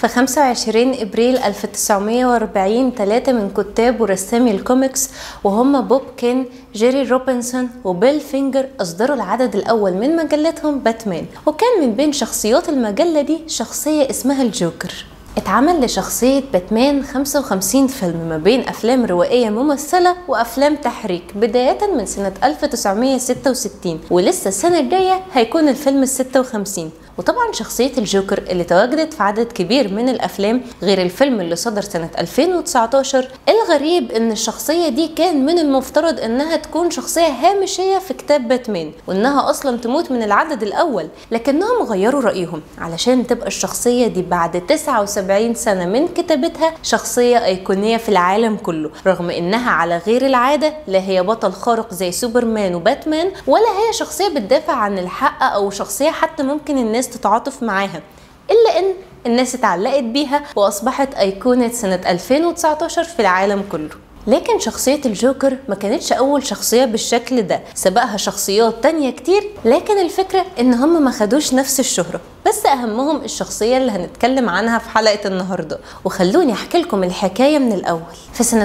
في 25 ابريل 1940 ثلاثة من كتاب ورسامي الكوميكس وهم بوب كين جيري روبنسون وبيل فينجر اصدروا العدد الاول من مجلتهم باتمان وكان من بين شخصيات المجلة دي شخصية اسمها الجوكر اتعمل لشخصية باتمان 55 فيلم ما بين أفلام روائية ممثلة وأفلام تحريك بداية من سنة 1966 ولسه السنة الجاية هيكون الفيلم ال 56 وطبعا شخصية الجوكر اللي تواجدت في عدد كبير من الأفلام غير الفيلم اللي صدر سنة 2019 الغريب إن الشخصية دي كان من المفترض إنها تكون شخصية هامشية في كتاب باتمان وإنها أصلا تموت من العدد الأول لكنهم غيروا رأيهم علشان تبقى الشخصية دي بعد 79 سنة من كتابتها شخصية أيقونية في العالم كله رغم إنها على غير العادة لا هي بطل خارق زي سوبرمان وباتمان ولا هي شخصية بتدافع عن الحق أو شخصية حتى ممكن الناس تتعاطف معاها إلا إن الناس اتعلقت بيها وأصبحت أيقونة سنة 2019 في العالم كله لكن شخصية الجوكر ما كانتش أول شخصية بالشكل ده سبقها شخصيات تانية كتير لكن الفكرة إن هم ما خدوش نفس الشهرة بس أهمهم الشخصية اللي هنتكلم عنها في حلقة النهاردة وخلوني أحكي لكم الحكاية من الأول في سنة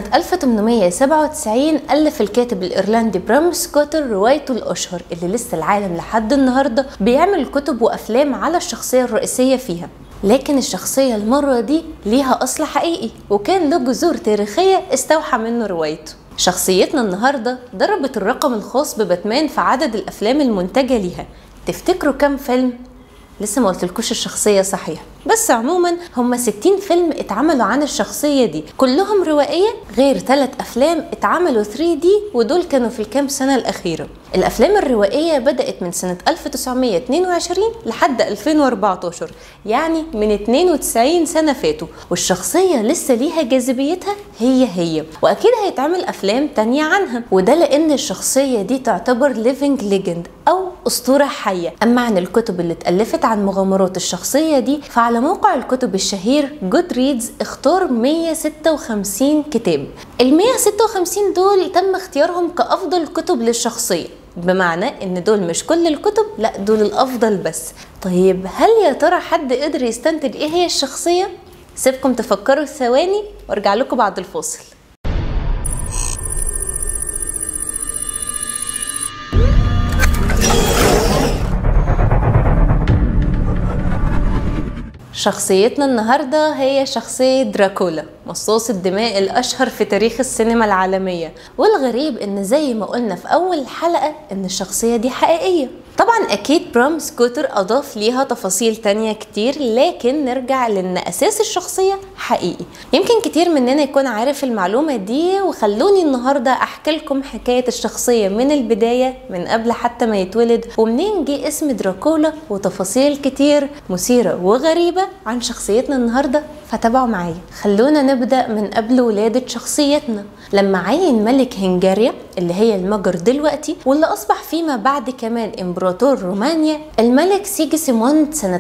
1897 ألف الكاتب الإيرلندي برام سكوتر روايته الأشهر اللي لسه العالم لحد النهاردة بيعمل كتب وأفلام على الشخصية الرئيسية فيها لكن الشخصية المرة دي ليها أصل حقيقي وكان له جذور تاريخية استوحى منه روايته شخصيتنا النهاردة ضربت الرقم الخاص بباتمان في عدد الأفلام المنتجة ليها تفتكروا كم فيلم؟ لسه ما قلتلكوش الشخصية صحيح بس عموما هم 60 فيلم اتعملوا عن الشخصية دي كلهم روائية غير ثلاث أفلام اتعملوا 3D ودول كانوا في الكام سنة الأخيرة الأفلام الروائية بدأت من سنة 1922 لحد 2014 يعني من 92 سنة فاتوا والشخصية لسه ليها جاذبيتها هي هي وأكيد هيتعمل أفلام تانية عنها وده لأن الشخصية دي تعتبر living legend أو أسطورة حية أما عن الكتب اللي اتألفت عن مغامرات الشخصية دي فعلى موقع الكتب الشهير جود ريدز اختار 156 كتاب ال 156 دول تم اختيارهم كأفضل كتب للشخصية بمعنى ان دول مش كل الكتب لا دول الافضل بس طيب هل يا ترى حد قدر يستنتج ايه هي الشخصيه سيبكم تفكروا ثواني وارجع لكم بعد الفاصل شخصيتنا النهاردة هي شخصية دراكولا مصاص الدماء الأشهر في تاريخ السينما العالمية والغريب إن زي ما قلنا في أول حلقة إن الشخصية دي حقيقية طبعا أكيد برام سكوتر أضاف ليها تفاصيل تانية كتير لكن نرجع لأن أساس الشخصية حقيقي يمكن كتير مننا يكون عارف المعلومة دي وخلوني النهاردة أحكي لكم حكاية الشخصية من البداية من قبل حتى ما يتولد ومنين جه اسم دراكولا وتفاصيل كتير مثيرة وغريبة عن شخصيتنا النهاردة فتابعوا معايا خلونا نبدأ من قبل ولادة شخصيتنا لما عين ملك هنغاريا اللي هي المجر دلوقتي واللي أصبح فيما بعد كمان إمبراطور رومانيا الملك سيجسيموند سنة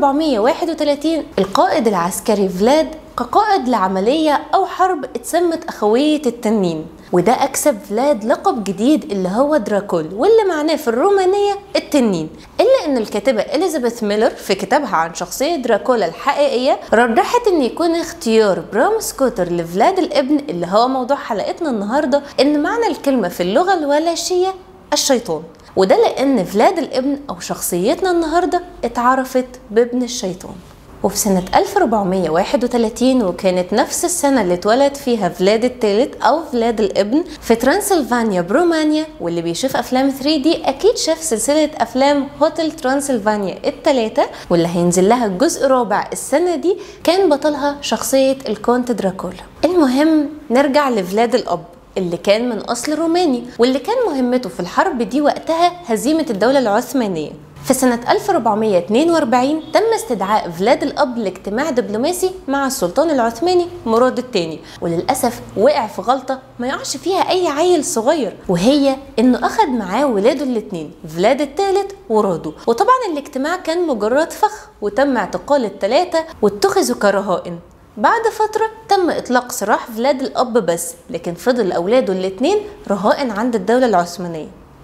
1431 القائد العسكري فلاد كقائد لعملية أو حرب اتسمت أخوية التنين وده أكسب فلاد لقب جديد اللي هو دراكول واللي معناه في الرومانية التنين إلا أن الكاتبة إليزابيث ميلر في كتابها عن شخصية دراكولا الحقيقية رجحت أن يكون اختيار برام سكوتر لفلاد الابن اللي هو موضوع حلقتنا النهاردة أن معنى الكلمة في اللغة الولاشية الشيطان وده لأن فلاد الابن أو شخصيتنا النهاردة اتعرفت بابن الشيطان وفي سنة 1431 وكانت نفس السنة اللي اتولد فيها فلاد الثالث أو فلاد الابن في ترانسلفانيا برومانيا واللي بيشوف أفلام 3 دي أكيد شاف سلسلة أفلام هوتل ترانسلفانيا الثلاثة واللي هينزل لها الجزء الرابع السنة دي كان بطلها شخصية الكونت دراكولا المهم نرجع لفلاد الأب اللي كان من أصل روماني واللي كان مهمته في الحرب دي وقتها هزيمة الدولة العثمانية في سنة 1442 تم استدعاء فلاد الأب لاجتماع دبلوماسي مع السلطان العثماني مراد الثاني وللأسف وقع في غلطة ما يقعش فيها أي عيل صغير وهي إنه أخد معاه ولاده الاتنين فلاد الثالث ورادو وطبعا الاجتماع كان مجرد فخ وتم اعتقال الثلاثة واتخذوا كرهائن بعد فترة تم إطلاق سراح فلاد الأب بس لكن فضل أولاده الاتنين رهائن عند الدولة العثمانية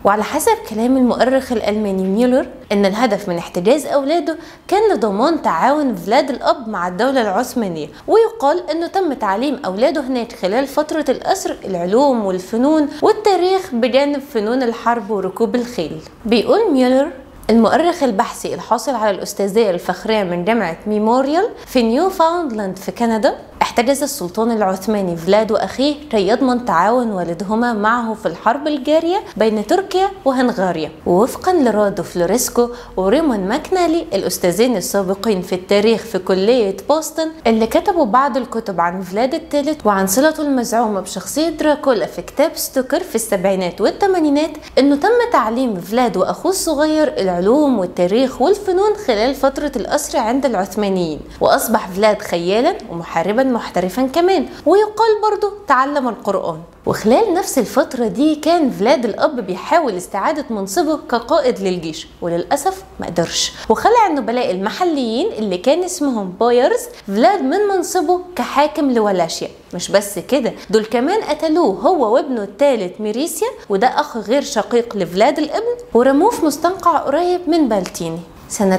وعلى حسب كلام المؤرخ الألماني ميولر إن الهدف من احتجاز أولاده كان لضمان تعاون فلاد الأب مع الدولة العثمانية ويقال إنه تم تعليم أولاده هناك خلال فترة الأسر العلوم والفنون والتاريخ بجانب فنون الحرب وركوب الخيل بيقول ميولر المؤرخ البحثي الحاصل على الأستاذية الفخرية من جامعة ميموريال في نيو فاوندلاند في كندا احتجز السلطان العثماني فلاد وأخيه كي يضمن تعاون والدهما معه في الحرب الجارية بين تركيا وهنغاريا ووفقا لرادو فلوريسكو وريمون ماكنالي الأستاذين السابقين في التاريخ في كلية بوسطن اللي كتبوا بعض الكتب عن فلاد الثالث وعن صلته المزعومة بشخصية دراكولا في كتاب ستوكر في السبعينات والثمانينات انه تم تعليم فلاد واخوه الصغير العلوم والتاريخ والفنون خلال فترة الأسر عند العثمانيين وأصبح فلاد خيالا ومحاربا محترفا كمان ويقال برضه تعلم القرآن وخلال نفس الفترة دي كان فلاد الأب بيحاول استعادة منصبه كقائد للجيش وللأسف ما قدرش وخلع النبلاء المحليين اللي كان اسمهم بايرز فلاد من منصبه كحاكم لولاشيا مش بس كده دول كمان قتلوه هو وابنه الثالث ميريسيا وده أخ غير شقيق لفلاد الابن ورموه في مستنقع قريب من بالتيني سنة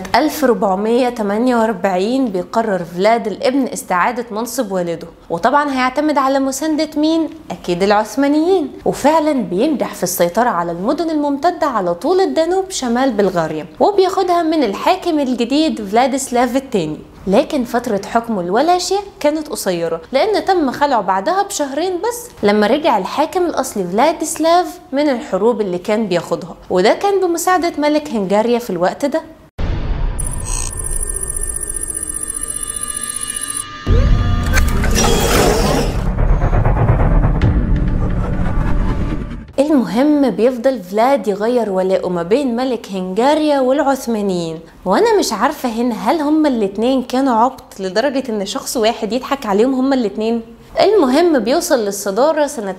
1448 بيقرر فلاد الابن استعادة منصب والده وطبعا هيعتمد على مساندة مين؟ أكيد العثمانيين وفعلا بينجح في السيطرة على المدن الممتدة على طول الدانوب شمال بلغاريا وبياخدها من الحاكم الجديد فلادسلاف الثاني لكن فترة حكمه الولاشية كانت قصيرة لأن تم خلعه بعدها بشهرين بس لما رجع الحاكم الأصلي فلادسلاف من الحروب اللي كان بياخدها وده كان بمساعدة ملك هنغاريا في الوقت ده المهم بيفضل فلاد يغير ولاءه ما بين ملك هنغاريا والعثمانيين وانا مش عارفة هنا هل هما الاتنين كانوا عبط لدرجة ان شخص واحد يضحك عليهم هما الاتنين المهم بيوصل للصدارة سنة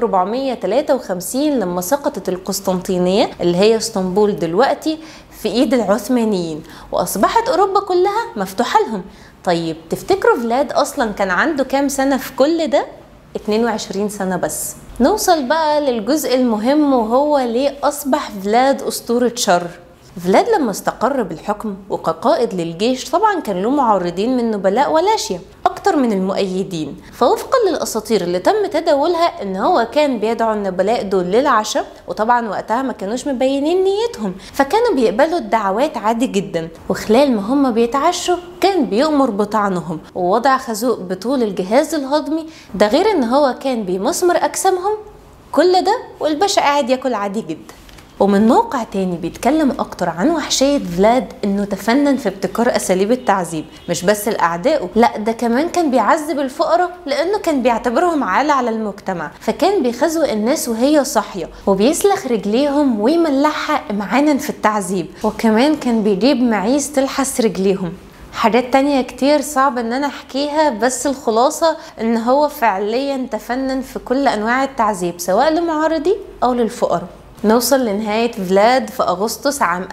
1453 لما سقطت القسطنطينية اللي هي اسطنبول دلوقتي في ايد العثمانيين واصبحت اوروبا كلها مفتوحة لهم طيب تفتكروا فلاد اصلا كان عنده كام سنة في كل ده 22 سنة بس نوصل بقى للجزء المهم وهو ليه أصبح فلاد أسطورة شر فلاد لما استقر بالحكم وكقائد للجيش طبعا كان له معارضين من نبلاء ولاشيا اكتر من المؤيدين فوفقا للاساطير اللي تم تداولها ان هو كان بيدعو النبلاء دول للعشاء وطبعا وقتها ما كانوش مبينين نيتهم فكانوا بيقبلوا الدعوات عادي جدا وخلال ما هم بيتعشوا كان بيؤمر بطعنهم ووضع خازوق بطول الجهاز الهضمي ده غير ان هو كان بيمسمر اجسامهم كل ده والباشا قاعد ياكل عادي جدا ومن موقع تاني بيتكلم اكتر عن وحشية فلاد انه تفنن في ابتكار اساليب التعذيب مش بس لاعدائه لا ده كمان كان بيعذب الفقراء لانه كان بيعتبرهم عالة على المجتمع فكان بيخزوق الناس وهي صاحية وبيسلخ رجليهم ويملحها امعانا في التعذيب وكمان كان بيجيب معيز تلحس رجليهم حاجات تانية كتير صعب ان انا احكيها بس الخلاصة ان هو فعليا تفنن في كل انواع التعذيب سواء لمعارضي او للفقراء نوصل لنهاية فلاد في أغسطس عام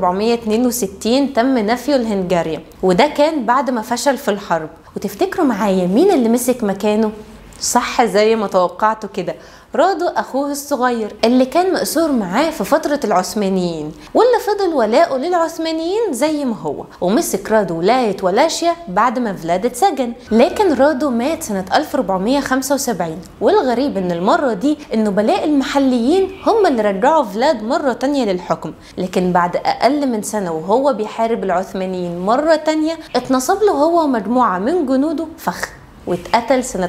1462 تم نفيه الهنغاريا وده كان بعد ما فشل في الحرب وتفتكروا معايا مين اللي مسك مكانه؟ صح زي ما توقعتوا كده رادو أخوه الصغير اللي كان مأسور معاه في فترة العثمانيين واللي فضل ولاؤه للعثمانيين زي ما هو ومسك رادو ولاية ولاشيا بعد ما فلاد اتسجن لكن رادو مات سنة 1475 والغريب ان المرة دي النبلاء المحليين هم اللي رجعوا فلاد مرة تانية للحكم لكن بعد أقل من سنة وهو بيحارب العثمانيين مرة تانية اتنصب له هو ومجموعة من جنوده فخ واتقتل سنة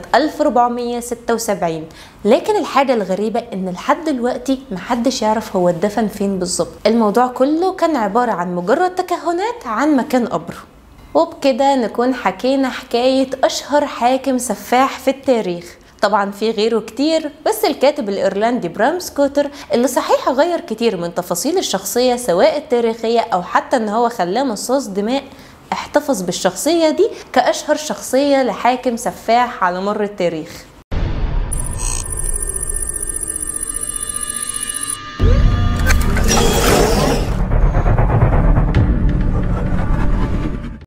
1476 لكن الحاجة الغريبة ان لحد دلوقتي محدش يعرف هو اتدفن فين بالظبط الموضوع كله كان عبارة عن مجرد تكهنات عن مكان قبره وبكده نكون حكينا حكاية أشهر حاكم سفاح في التاريخ طبعا في غيره كتير بس الكاتب الايرلندي برام سكوتر اللي صحيح غير كتير من تفاصيل الشخصيه سواء التاريخيه او حتى ان هو خلاه مصاص دماء احتفظ بالشخصية دي كأشهر شخصية لحاكم سفاح على مر التاريخ